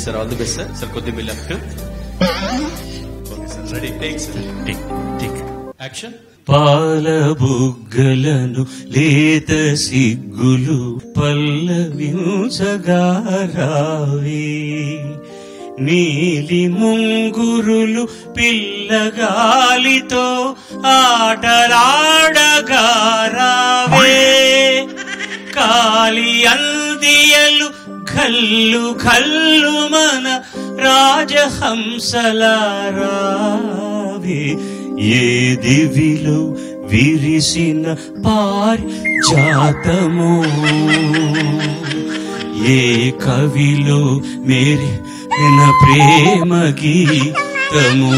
Sir all the best sir sir కొద్ది మీ left okay sir ready take sir tick tick action పాల బుగ్గలను లేత సిగ్గులు పల్లవించగా రావే నీలి ముంగురులు పిల్లగాలితో ఆటలాడగా రావే కాలి అందియలు కల్లు కల్లు మన రాజహంసలారావే ఏ దివిలో విరిసిన పారిజాతము ఏ కవిలో మేరి ప్రేమ గీతము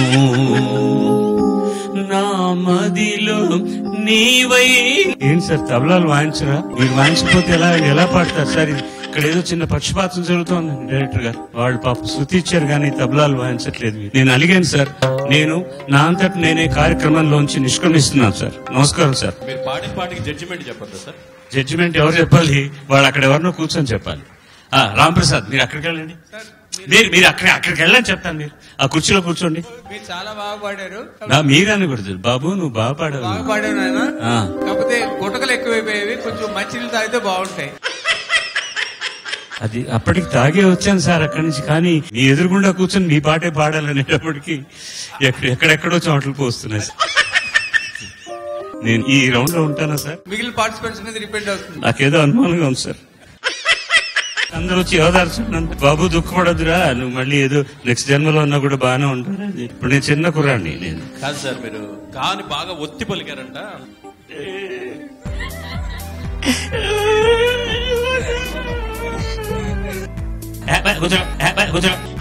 నా మదిలో నీవై ఏంటి సార్ తబలాలు వాయించరా మీరు వాయించకపోతే ఎలా ఎలా పాడతారు సార్ ఇది ఇక్కడ ఏదో చిన్న పక్షపాతం జరుగుతోంది డైరెక్టర్ గారు వాళ్ళు పాప శృతి ఇచ్చారు కానీ తబలాలు వాయించట్లేదు నేను అలిగాను సార్ నేను నా అంతటి నేనే కార్యక్రమంలోంచి నిష్క్రమిస్తున్నాను సార్ నమస్కారం సార్ మీరు పాడిన పాటికి జడ్జిమెంట్ చెప్పొద్దా సార్ జడ్జిమెంట్ ఎవరు చెప్పాలి వాళ్ళు అక్కడ ఎవరినో కూర్చొని చెప్పాలి ఆ, రాంప్రసాద్ మీరు అక్కడికి వెళ్ళండి మీరు మీరు అక్కడ అక్కడికి వెళ్ళని చెప్తాను మీరు ఆ కుర్చీలో కూర్చోండి మీరు చాలా బాగా పాడారు నా మీరని కూడా బాబు నువ్వు బాగా పాడావు బాగా పాడారు నాయన ఆ. కాకపోతే గుటకలు ఎక్కువైపోయేవి కొంచెం మంచినీళ్ళు తాగితే బాగుంటాయి అది అప్పటికి తాగే వచ్చాను సార్ అక్కడి నుంచి కానీ మీ ఎదురుగుండా కూర్చొని మీ పాటే పాడాలనేటప్పటికి ఎక్కడ ఎక్కడెక్కడో చోట్ల పోస్తున్నాయి సార్. నేను ఈ రౌండ్ లో ఉంటానా సార్ మిగిలిన పార్టిసిపెంట్స్ మీద రిపెండ్ అవుతుంది నాకేదో అనుమానంగా ఉంది సార్ అందరూ వచ్చి ఓదార్చుకున్నాను బాబు దుఃఖపడదురా నువ్వు మళ్ళీ ఏదో నెక్స్ట్ జన్మలో ఉన్నా కూడా బాగానే ఉంటారు అది ఇప్పుడు నేను చిన్న కుర్రాడిని నేను కాదు సార్ మీరు కాని బాగా ఒత్తి పలికారంట ఏ, బా, కూర్చో ఏ, బా, కూర్చో